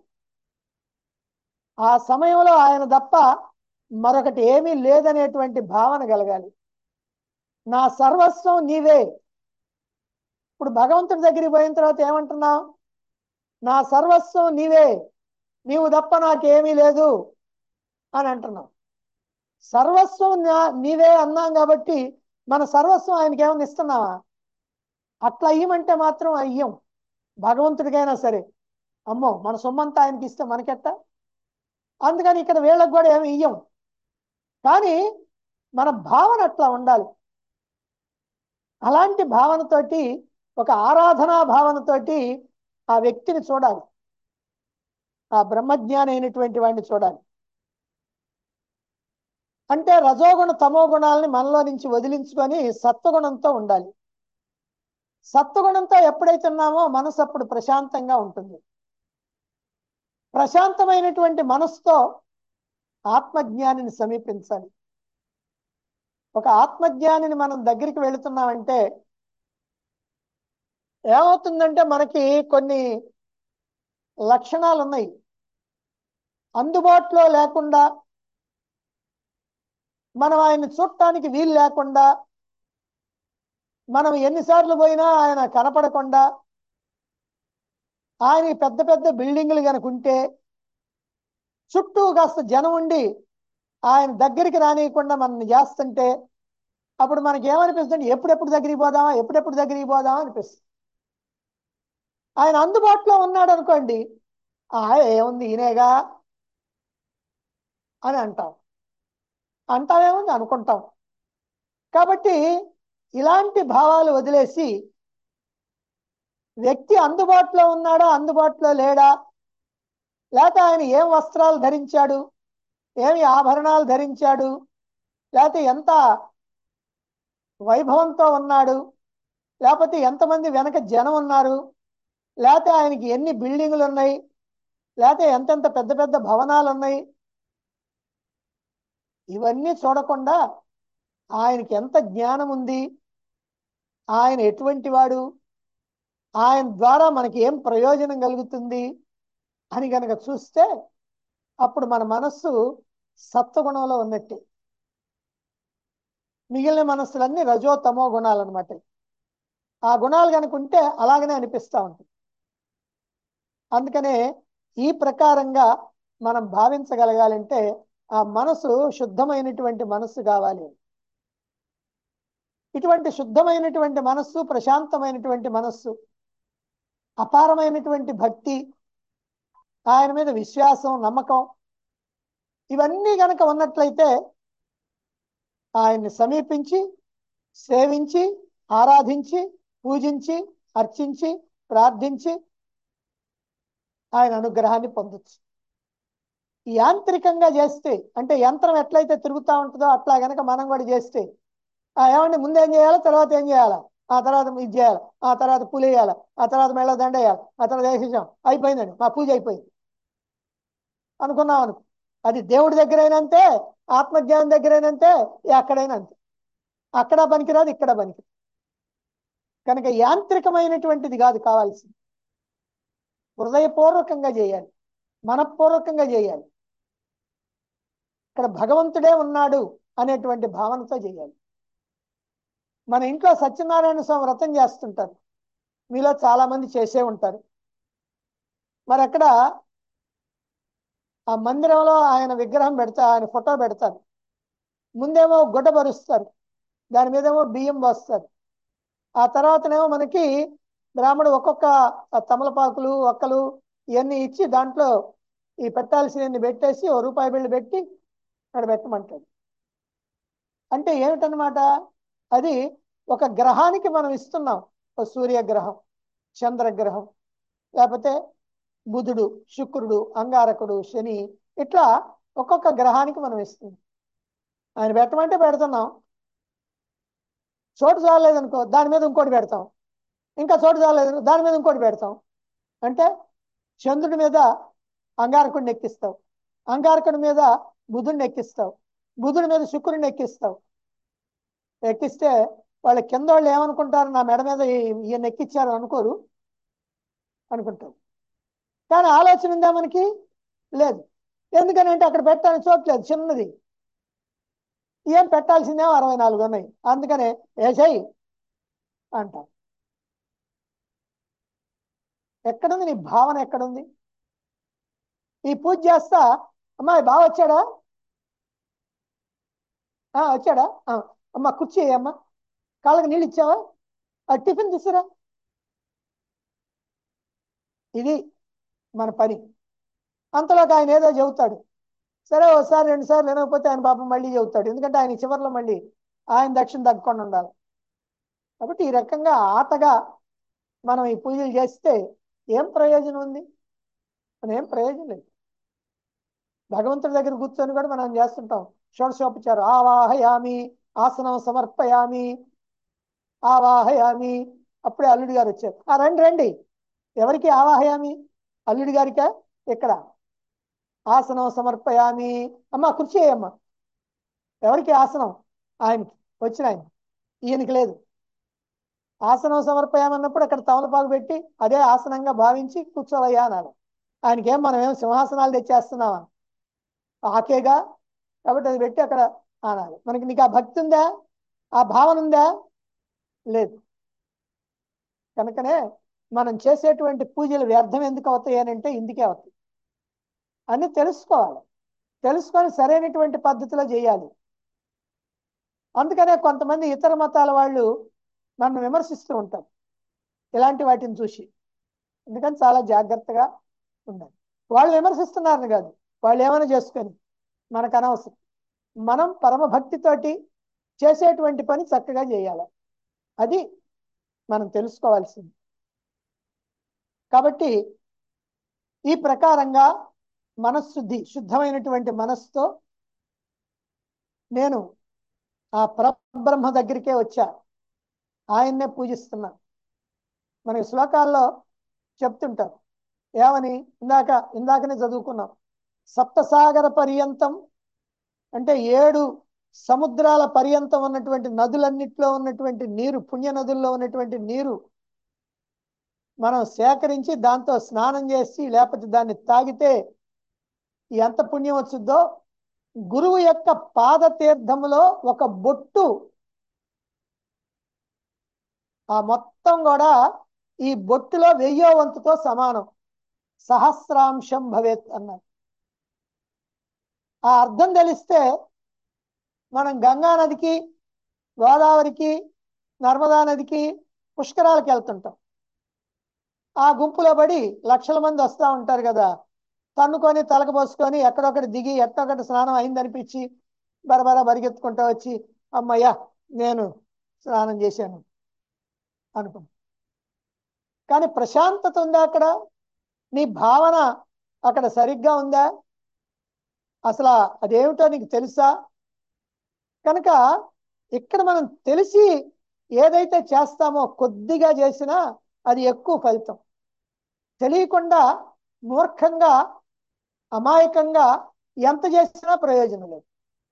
Speaker 1: ఆ సమయంలో ఆయన తప్ప మరొకటి ఏమీ లేదనేటువంటి భావన కలగాలి నా సర్వస్వం నీవే ఇప్పుడు భగవంతుడి దగ్గరికి పోయిన తర్వాత ఏమంటున్నావు నా సర్వస్వం నీవే నీవు తప్ప నాకేమీ లేదు అని అంటున్నాం సర్వస్వం నా- నీవే అన్నాం కాబట్టి మన సర్వస్వం ఆయనకి ఏమైనా ఇస్తున్నావా అట్లా ఇయ్యమంటే మాత్రం అయ్యం భగవంతుడికైనా సరే అమ్మో మన సొమ్మంతా ఆయనకి ఇస్తే మనకెట్టా అందుకని ఇక్కడ వీళ్ళకి కూడా ఏమి ఇయ్యం కానీ మన భావన అట్లా ఉండాలి అలాంటి భావనతోటి ఒక ఆరాధనా భావనతోటి ఆ వ్యక్తిని చూడాలి ఆ బ్రహ్మజ్ఞాని అయినటువంటి వాడిని చూడాలి అంటే రజోగుణ తమో గుణాలని మనలో నుంచి వదిలించుకొని సత్వగుణంతో ఉండాలి సత్వగుణంతో ఎప్పుడైతే ఉన్నామో మనసు అప్పుడు ప్రశాంతంగా ఉంటుంది ప్రశాంతమైనటువంటి మనసుతో ఆత్మజ్ఞానిని సమీపించాలి ఒక ఆత్మజ్ఞానిని మనం దగ్గరికి వెళుతున్నామంటే ఏమవుతుందంటే మనకి కొన్ని లక్షణాలు ఉన్నాయి అందుబాటులో లేకుండా మనం ఆయన చూడటానికి వీలు లేకుండా మనం ఎన్నిసార్లు పోయినా ఆయన కనపడకుండా ఆయన పెద్ద పెద్ద బిల్డింగులు కనుక ఉంటే చుట్టూ కాస్త జనం ఉండి ఆయన దగ్గరికి రానియకుండా మనల్ని చేస్తుంటే అప్పుడు మనకి ఏమనిపిస్తుంది ఎప్పుడెప్పుడు దగ్గరికి పోదామా ఎప్పుడెప్పుడు దగ్గరికి పోదామా అనిపిస్తుంది ఆయన అందుబాటులో ఉన్నాడు అనుకోండి ఆ ఏముంది ఈయనేగా అని అంటాం అంటామేముంది అనుకుంటాం కాబట్టి ఇలాంటి భావాలు వదిలేసి వ్యక్తి అందుబాటులో ఉన్నాడా అందుబాటులో లేడా లేకపోతే ఆయన ఏం వస్త్రాలు ధరించాడు ఏమి ఆభరణాలు ధరించాడు లేకపోతే ఎంత వైభవంతో ఉన్నాడు లేకపోతే ఎంతమంది వెనక జనం ఉన్నారు లేకపోతే ఆయనకి ఎన్ని బిల్డింగులు ఉన్నాయి లేకపోతే ఎంతెంత పెద్ద పెద్ద భవనాలు ఉన్నాయి ఇవన్నీ చూడకుండా ఆయనకి ఎంత జ్ఞానం ఉంది ఆయన ఎటువంటి వాడు ఆయన ద్వారా మనకి ఏం ప్రయోజనం కలుగుతుంది అని గనక చూస్తే అప్పుడు మన మనస్సు సత్వగుణంలో ఉన్నట్టే మిగిలిన మనస్సులన్నీ రజో తమో గుణాలు అనమాట ఆ గుణాలు కనుక ఉంటే అలాగనే అనిపిస్తూ ఉంటుంది అందుకనే ఈ ప్రకారంగా మనం భావించగలగాలంటే ఆ మనసు శుద్ధమైనటువంటి మనస్సు కావాలి ఇటువంటి శుద్ధమైనటువంటి మనస్సు ప్రశాంతమైనటువంటి మనస్సు అపారమైనటువంటి భక్తి ఆయన మీద విశ్వాసం నమ్మకం ఇవన్నీ గనక ఉన్నట్లయితే ఆయన్ని సమీపించి సేవించి ఆరాధించి పూజించి అర్చించి ప్రార్థించి ఆయన అనుగ్రహాన్ని పొందొచ్చు యాంత్రికంగా చేస్తే అంటే యంత్రం ఎట్లయితే తిరుగుతూ ఉంటుందో అట్లా గనక మనం కూడా చేస్తే ఆ ఏమండి ముందేం చేయాలి తర్వాత ఏం చేయాలా ఆ తర్వాత ఇది చేయాలి ఆ తర్వాత పూలు వేయాలి ఆ తర్వాత మెళ్ళ దండ వేయాలి ఆ తర్వాత వేసేసాం అయిపోయిందండి మా పూజ అయిపోయింది అనుకున్నాం అనుకో అది దేవుడి దగ్గరైనంతే ఆత్మజ్ఞానం దగ్గరైనంతే ఎక్కడైనా అంతే అక్కడ పనికిరాదు ఇక్కడ పనికి కనుక యాంత్రికమైనటువంటిది కాదు కావాల్సింది హృదయపూర్వకంగా చేయాలి మనపూర్వకంగా చేయాలి ఇక్కడ భగవంతుడే ఉన్నాడు అనేటువంటి భావనతో చేయాలి మన ఇంట్లో సత్యనారాయణ స్వామి వ్రతం చేస్తుంటారు మీలో చాలా మంది చేసే ఉంటారు మరి అక్కడ ఆ మందిరంలో ఆయన విగ్రహం పెడతా ఆయన ఫోటో పెడతారు ముందేమో గుడ్డ పరుస్తారు దాని మీదేమో బియ్యం పోస్తారు ఆ తర్వాతనేమో మనకి బ్రాహ్మడు ఒక్కొక్క తమలపాకులు ఒక్కలు ఇవన్నీ ఇచ్చి దాంట్లో ఈ పెట్టాల్సినవన్నీ పెట్టేసి ఓ రూపాయి బిళ్ళ పెట్టి అక్కడ పెట్టమంటాడు అంటే ఏమిటనమాట అది ఒక గ్రహానికి మనం ఇస్తున్నాం ఒక సూర్యగ్రహం చంద్రగ్రహం లేకపోతే బుధుడు శుక్రుడు అంగారకుడు శని ఇట్లా ఒక్కొక్క గ్రహానికి మనం ఇస్తున్నాం ఆయన పెట్టమంటే పెడుతున్నాం చోటు చాలేదనుకో దాని మీద ఇంకోటి పెడతాం ఇంకా చోటు చాలేదు దాని మీద ఇంకోటి పెడతాం అంటే చంద్రుడి మీద అంగారకుడిని ఎక్కిస్తావు అంగారకుడి మీద బుధుడిని ఎక్కిస్తావు బుధుడి మీద శుక్రుడిని ఎక్కిస్తావు ఎక్కిస్తే వాళ్ళ కింద వాళ్ళు ఏమనుకుంటారు నా మెడ మీద ఈ- ఈయన ఎక్కిచ్చారు అనుకోరు అనుకుంటారు కానీ ఆలోచన ఉందా మనకి లేదు ఎందుకని అంటే అక్కడ పెట్టడానికి చోట్లేదు చిన్నది ఏం పెట్టాల్సిందేమో అరవై నాలుగు ఉన్నాయి అందుకనే ఏసై అంటాం ఎక్కడుంది నీ భావన ఎక్కడుంది ఈ పూజ చేస్తా అమ్మాయి బాగా వచ్చాడా ఆ, వచ్చాడా ఆ, అమ్మ కుర్చీ అమ్మా కాళ్ళకి నీళ్ళు ఇచ్చావా ఆ టిఫిన్ తీసుకురా ఇది మన పని అంతలోకి ఆయన ఏదో చెబుతాడు సరే ఒకసారి రెండు సార్లు వినకపోతే ఆయన పాపం మళ్ళీ చెబుతాడు ఎందుకంటే ఆయన చివరిలో మళ్ళీ ఆయన దక్షిణ తగ్గకుండా ఉండాలి కాబట్టి ఈ రకంగా ఆటగా మనం ఈ పూజలు చేస్తే ఏం ప్రయోజనం ఉంది మన ఏం ప్రయోజనం లేదు భగవంతుడి దగ్గర కూర్చొని కూడా మనం చేస్తుంటాం షోడశోపచారం ఆవాహయామి ఆసనం సమర్పయామి ఆవాహయామి అప్పుడే అల్లుడి గారు వచ్చారు ఆ రండి రండి ఎవరికి ఆవాహయామి అల్లుడి గారికా ఇక్కడ ఆసనం సమర్పయామి అమ్మ కుర్చీ అమ్మ ఎవరికి ఆసనం ఆయనకి వచ్చిన ఆయన ఈయనకి లేదు ఆసనం సమర్పయామన్నప్పుడు అక్కడ తమలపాకు పెట్టి అదే ఆసనంగా భావించి కూర్చోవయ్యా అనాలి ఆయనకి ఏం మనం ఏం సింహాసనాలు తెచ్చేస్తున్నామా ఆకేగా కాబట్టి అది పెట్టి అక్కడ అనాలి మనకి నీకు ఆ భక్తి ఉందా ఆ భావన ఉందా లేదు కనుకనే మనం చేసేటువంటి పూజలు వ్యర్థం ఎందుకు అవుతాయి అని అంటే ఇందుకే అవుతాయి అని తెలుసుకోవాలి తెలుసుకొని సరైనటువంటి పద్ధతిలో చేయాలి అందుకనే కొంతమంది ఇతర మతాల వాళ్ళు నన్ను విమర్శిస్తూ ఉంటారు ఇలాంటి వాటిని చూసి ఎందుకని చాలా జాగ్రత్తగా ఉండాలి వాళ్ళు విమర్శిస్తున్నారని కాదు వాళ్ళు ఏమైనా చేసుకొని మనకు అనవసరం మనం పరమ భక్తితోటి చేసేటువంటి పని చక్కగా చేయాలి అది మనం తెలుసుకోవాల్సింది కాబట్టి ఈ ప్రకారంగా మనశుద్ధి శుద్ధమైనటువంటి మనస్సుతో నేను ఆ పరబ్రహ్మ దగ్గరికే వచ్చా ఆయన్నే పూజిస్తున్నా మనకి శ్లోకాల్లో చెప్తుంటారు ఏమని ఇందాక ఇందాకనే చదువుకున్నాం సప్తసాగర పర్యంతం అంటే ఏడు సముద్రాల పర్యంతం ఉన్నటువంటి నదులన్నిట్లో ఉన్నటువంటి నీరు పుణ్య నదుల్లో ఉన్నటువంటి నీరు మనం సేకరించి దాంతో స్నానం చేసి లేకపోతే దాన్ని తాగితే ఎంత పుణ్యం వచ్చుద్దో గురువు యొక్క పాద తీర్థములో ఒక బొట్టు ఆ మొత్తం కూడా ఈ బొట్టులో వెయ్యో వంతుతో సమానం సహస్రాంశం భవేత్ అన్నారు ఆ అర్థం తెలిస్తే మనం గంగా నదికి గోదావరికి నర్మదా నదికి పుష్కరాలకు వెళ్తుంటాం ఆ గుంపులో పడి లక్షల మంది వస్తూ ఉంటారు కదా తన్నుకొని తలకు పోసుకొని ఎక్కడొక్కటి దిగి ఎక్కడొక్కటి స్నానం అయిందనిపించి బరబర బరిగెత్తుకుంటూ వచ్చి అమ్మయ్యా నేను స్నానం చేశాను అనుకున్నా కానీ ప్రశాంతత ఉందా అక్కడ నీ భావన అక్కడ సరిగ్గా ఉందా అసలు అదేమిటో నీకు తెలుసా కనుక ఇక్కడ మనం తెలిసి ఏదైతే చేస్తామో కొద్దిగా చేసినా అది ఎక్కువ ఫలితం తెలియకుండా మూర్ఖంగా అమాయకంగా ఎంత చేసినా ప్రయోజనం లేదు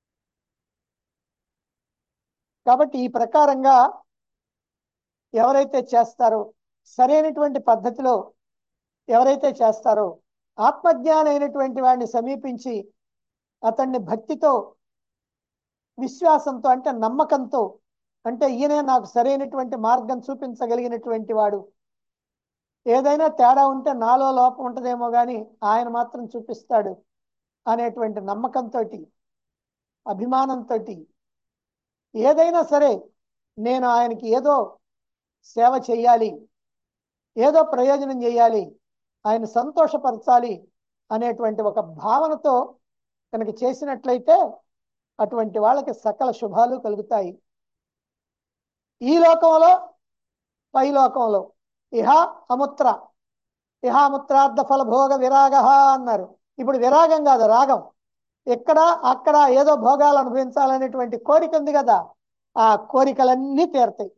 Speaker 1: కాబట్టి ఈ ప్రకారంగా ఎవరైతే చేస్తారో సరైనటువంటి పద్ధతిలో ఎవరైతే చేస్తారో ఆత్మజ్ఞానం అయినటువంటి వాడిని సమీపించి అతన్ని భక్తితో విశ్వాసంతో అంటే నమ్మకంతో అంటే ఈయనే నాకు సరైనటువంటి మార్గం చూపించగలిగినటువంటి వాడు ఏదైనా తేడా ఉంటే నాలో లోపం ఉంటుందేమో కానీ ఆయన మాత్రం చూపిస్తాడు అనేటువంటి నమ్మకంతో అభిమానంతో ఏదైనా సరే నేను ఆయనకి ఏదో సేవ చేయాలి ఏదో ప్రయోజనం చేయాలి ఆయన సంతోషపరచాలి అనేటువంటి ఒక భావనతో కనుక చేసినట్లయితే అటువంటి వాళ్ళకి సకల శుభాలు కలుగుతాయి ఈ లోకంలో పై లోకంలో ఇహ అముత్ర ఇహ అముత్రార్థ ఫలభోగ విరాగ అన్నారు ఇప్పుడు విరాగం కాదు రాగం ఇక్కడ అక్కడ ఏదో భోగాలు అనుభవించాలనేటువంటి కోరిక ఉంది కదా ఆ కోరికలన్నీ తీరతాయి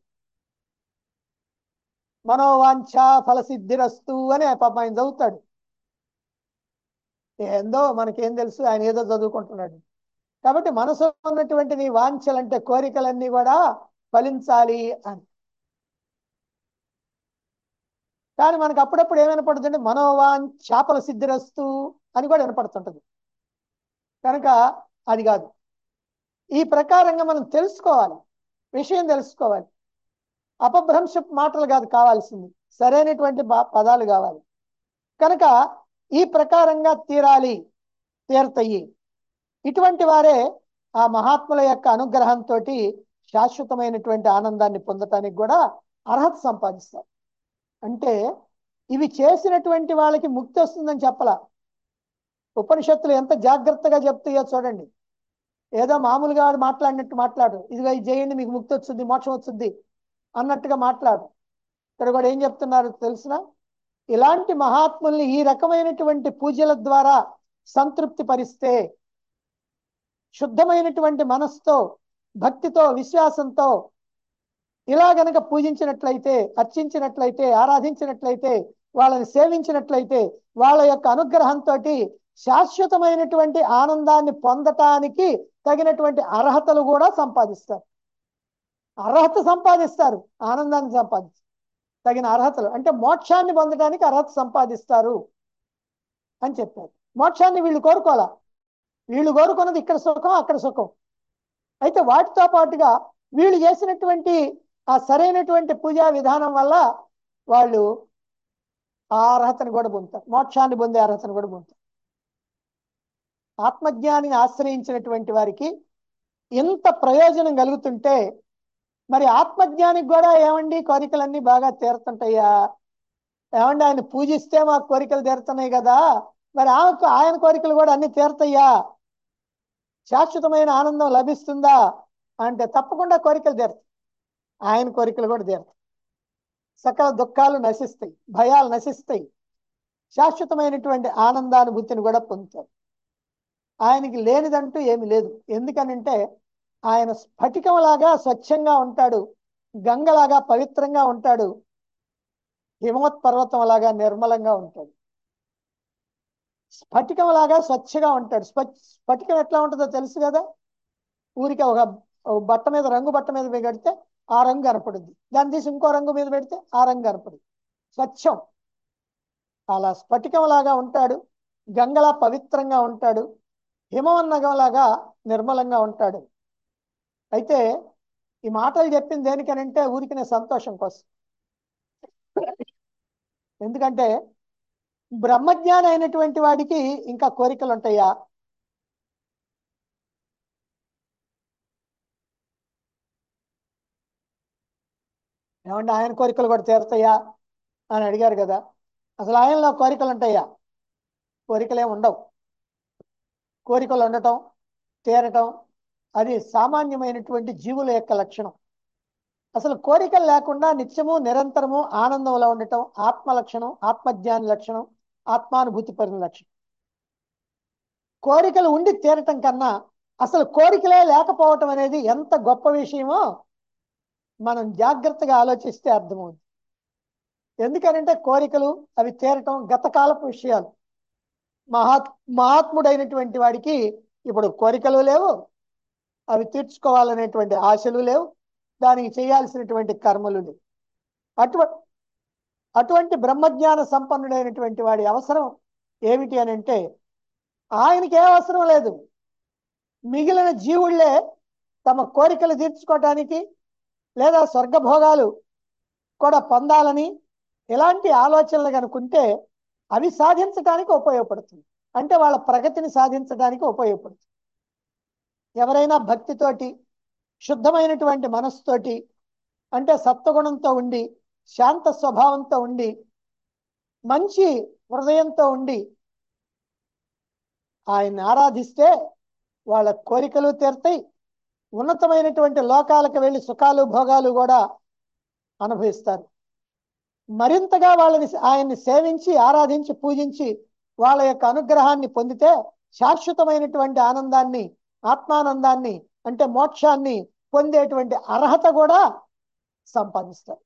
Speaker 1: మనోవాంఛ ఫలసిద్ధిరస్తు అని పాప ఆయన చదువుతాడు ఏందో మనకేం తెలుసు ఆయన ఏదో చదువుకుంటున్నాడు కాబట్టి మనసు ఉన్నటువంటి నీ వాంఛలంటే కోరికలన్నీ కూడా ఫలించాలి అని కానీ మనకు అప్పుడప్పుడు ఏం వినపడుతుంది మనోవాంఛాపల సిద్ధిరస్తు అని కూడా వినపడుతుంటది కనుక అది కాదు ఈ ప్రకారంగా మనం తెలుసుకోవాలి విషయం తెలుసుకోవాలి అపభ్రంశ మాటలు కాదు కావాల్సింది సరైనటువంటి పదాలు కావాలి కనుక ఈ ప్రకారంగా తీరాలి తీరతయ్యి ఇటువంటి వారే ఆ మహాత్ముల యొక్క అనుగ్రహంతో శాశ్వతమైనటువంటి ఆనందాన్ని పొందటానికి కూడా అర్హత సంపాదిస్తారు అంటే ఇవి చేసినటువంటి వాళ్ళకి ముక్తి వస్తుందని చెప్పలా ఉపనిషత్తులు ఎంత జాగ్రత్తగా చెప్తాయో చూడండి ఏదో మామూలుగా మాట్లాడినట్టు మాట్లాడు ఇదిగో ఇది చేయండి మీకు ముక్తి వచ్చింది మోక్షం వచ్చింది అన్నట్టుగా మాట్లాడు ఇక్కడ కూడా ఏం చెప్తున్నారు తెలిసిన ఇలాంటి మహాత్ముల్ని ఈ రకమైనటువంటి పూజల ద్వారా సంతృప్తి పరిస్తే శుద్ధమైనటువంటి మనస్సుతో భక్తితో విశ్వాసంతో ఇలా గనక పూజించినట్లయితే అర్చించినట్లయితే ఆరాధించినట్లయితే వాళ్ళని సేవించినట్లయితే వాళ్ళ యొక్క అనుగ్రహంతో శాశ్వతమైనటువంటి ఆనందాన్ని పొందటానికి తగినటువంటి అర్హతలు కూడా సంపాదిస్తారు అర్హత సంపాదిస్తారు ఆనందాన్ని సంపాదిస్తారు తగిన అర్హతలు అంటే మోక్షాన్ని పొందడానికి అర్హత సంపాదిస్తారు అని చెప్పారు మోక్షాన్ని వీళ్ళు కోరుకోవాలా వీళ్ళు కోరుకున్నది ఇక్కడ సుఖం అక్కడ సుఖం అయితే వాటితో పాటుగా వీళ్ళు చేసినటువంటి ఆ సరైనటువంటి పూజా విధానం వల్ల వాళ్ళు ఆ అర్హతను కూడా పొందుతారు మోక్షాన్ని పొందే అర్హతను కూడా పొందుతారు ఆత్మజ్ఞానిని ఆశ్రయించినటువంటి వారికి ఎంత ప్రయోజనం కలుగుతుంటే మరి ఆత్మజ్ఞానికి కూడా ఏమండి కోరికలన్నీ బాగా తీరుతుంటాయా ఏమండి ఆయన పూజిస్తే మాకు కోరికలు తీరుతున్నాయి కదా మరి ఆమెకు ఆయన కోరికలు కూడా అన్ని తీరుతాయా శాశ్వతమైన ఆనందం లభిస్తుందా అంటే తప్పకుండా కోరికలు తీరుతాయి ఆయన కోరికలు కూడా తీరుతాయి సకల దుఃఖాలు నశిస్తాయి భయాలు నశిస్తాయి శాశ్వతమైనటువంటి ఆనందానుభూతిని కూడా పొందుతారు ఆయనకి లేనిదంటూ ఏమి లేదు ఎందుకనంటే ఆయన స్ఫటికంలాగా స్వచ్ఛంగా ఉంటాడు గంగలాగా పవిత్రంగా ఉంటాడు హిమవత్ పర్వతం లాగా నిర్మలంగా ఉంటాడు స్ఫటికం లాగా స్వచ్ఛగా ఉంటాడు స్ఫటికం ఎట్లా ఉంటుందో తెలుసు కదా ఊరికి ఒక బట్ట మీద రంగు బట్ట మీద కడితే ఆ రంగు కనపడుద్ది దాన్ని తీసి ఇంకో రంగు మీద పెడితే ఆ రంగు కనపడుద్ది స్వచ్ఛం అలా స్ఫటికం లాగా ఉంటాడు గంగలా పవిత్రంగా ఉంటాడు హిమవన్నగంలాగా నిర్మలంగా ఉంటాడు అయితే ఈ మాటలు చెప్పింది దేనికనంటే ఊరికినే సంతోషం కోసం ఎందుకంటే బ్రహ్మజ్ఞాని అయినటువంటి వాడికి ఇంకా కోరికలు ఉంటాయా ఏమంటే ఆయన కోరికలు కూడా తీరుతాయా అని అడిగారు కదా అసలు ఆయనలో కోరికలు ఉంటాయా కోరికలే ఉండవు కోరికలు ఉండటం తీరటం అది సామాన్యమైనటువంటి జీవుల యొక్క లక్షణం అసలు కోరికలు లేకుండా నిత్యము నిరంతరము ఆనందంలో ఉండటం ఆత్మ లక్షణం ఆత్మజ్ఞాని లక్షణం ఆత్మానుభూతి పరిణ లక్షణం కోరికలు ఉండి తీరటం కన్నా అసలు కోరికలే లేకపోవటం అనేది ఎంత గొప్ప విషయమో మనం జాగ్రత్తగా ఆలోచిస్తే అర్థమవుతుంది ఎందుకనంటే కోరికలు అవి తీరటం గతకాలపు విషయాలు మహాత్ మహాత్ముడైనటువంటి వాడికి ఇప్పుడు కోరికలు లేవు అవి తీర్చుకోవాలనేటువంటి ఆశలు లేవు దానికి చేయాల్సినటువంటి కర్మలు లేవు అటు అటువంటి బ్రహ్మజ్ఞాన సంపన్నుడైనటువంటి వాడి అవసరం ఏమిటి అని అంటే ఆయనకి ఏ అవసరం లేదు మిగిలిన జీవుళ్ళే తమ కోరికలు తీర్చుకోవటానికి లేదా స్వర్గభోగాలు కూడా పొందాలని ఇలాంటి ఆలోచనలు కనుకుంటే అవి సాధించడానికి ఉపయోగపడుతుంది అంటే వాళ్ళ ప్రగతిని సాధించడానికి ఉపయోగపడుతుంది ఎవరైనా భక్తితోటి శుద్ధమైనటువంటి మనస్సుతోటి అంటే సత్వగుణంతో ఉండి శాంత స్వభావంతో ఉండి మంచి హృదయంతో ఉండి ఆయన్ని ఆరాధిస్తే వాళ్ళ కోరికలు తీరుతాయి ఉన్నతమైనటువంటి లోకాలకు వెళ్ళి సుఖాలు భోగాలు కూడా అనుభవిస్తారు మరింతగా వాళ్ళని ఆయన్ని సేవించి ఆరాధించి పూజించి వాళ్ళ యొక్క అనుగ్రహాన్ని పొందితే శాశ్వతమైనటువంటి ఆనందాన్ని ఆత్మానందాన్ని అంటే మోక్షాన్ని పొందేటువంటి అర్హత కూడా సంపాదిస్తారు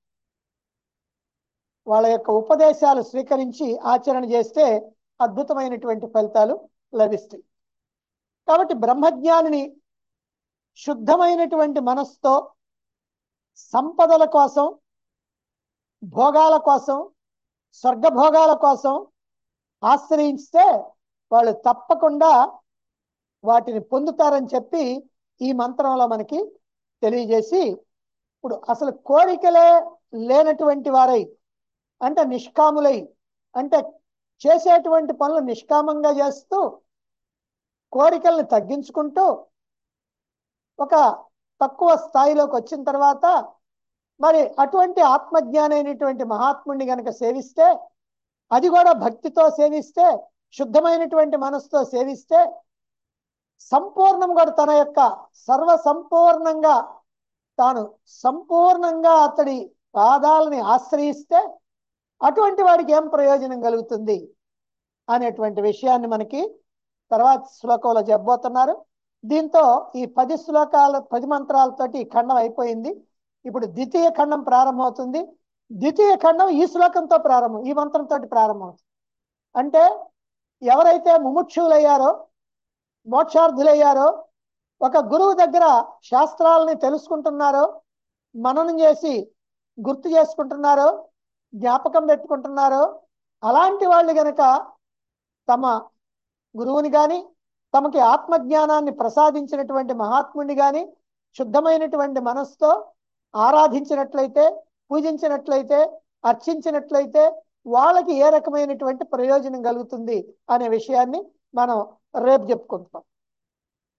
Speaker 1: వాళ్ళ యొక్క ఉపదేశాలు స్వీకరించి ఆచరణ చేస్తే అద్భుతమైనటువంటి ఫలితాలు లభిస్తాయి కాబట్టి బ్రహ్మజ్ఞానిని శుద్ధమైనటువంటి మనస్సుతో సంపదల కోసం భోగాల కోసం స్వర్గభోగాల కోసం ఆశ్రయిస్తే వాళ్ళు తప్పకుండా వాటిని పొందుతారని చెప్పి ఈ మంత్రంలో మనకి తెలియజేసి ఇప్పుడు అసలు కోరికలే లేనటువంటి వారై అంటే నిష్కాములై అంటే చేసేటువంటి పనులు నిష్కామంగా చేస్తూ కోరికల్ని తగ్గించుకుంటూ ఒక తక్కువ స్థాయిలోకి వచ్చిన తర్వాత మరి అటువంటి ఆత్మజ్ఞానైనటువంటి మహాత్ముడిని గనక సేవిస్తే అది కూడా భక్తితో సేవిస్తే శుద్ధమైనటువంటి మనసుతో సేవిస్తే సంపూర్ణం కూడా తన యొక్క సర్వ సంపూర్ణంగా తాను సంపూర్ణంగా అతడి పాదాలని ఆశ్రయిస్తే అటువంటి వాడికి ఏం ప్రయోజనం కలుగుతుంది అనేటువంటి విషయాన్ని మనకి తర్వాత శ్లోకంలో చెప్పబోతున్నారు దీంతో ఈ పది శ్లోకాల పది మంత్రాలతోటి ఈ ఖండం అయిపోయింది ఇప్పుడు ద్వితీయ ఖండం ప్రారంభమవుతుంది ద్వితీయ ఖండం ఈ శ్లోకంతో ప్రారంభం ఈ మంత్రంతో ప్రారంభమవుతుంది అంటే ఎవరైతే ముముక్షులయ్యారో మోక్షార్థులయ్యారో ఒక గురువు దగ్గర శాస్త్రాలని తెలుసుకుంటున్నారో మననం చేసి గుర్తు చేసుకుంటున్నారో జ్ఞాపకం పెట్టుకుంటున్నారో అలాంటి వాళ్ళు గనక తమ గురువుని కానీ తమకి ఆత్మజ్ఞానాన్ని ప్రసాదించినటువంటి మహాత్ముడిని కానీ శుద్ధమైనటువంటి మనస్సుతో ఆరాధించినట్లయితే పూజించినట్లయితే అర్చించినట్లయితే వాళ్ళకి ఏ రకమైనటువంటి ప్రయోజనం కలుగుతుంది అనే విషయాన్ని మనం రేపు చెప్పుకుంటాం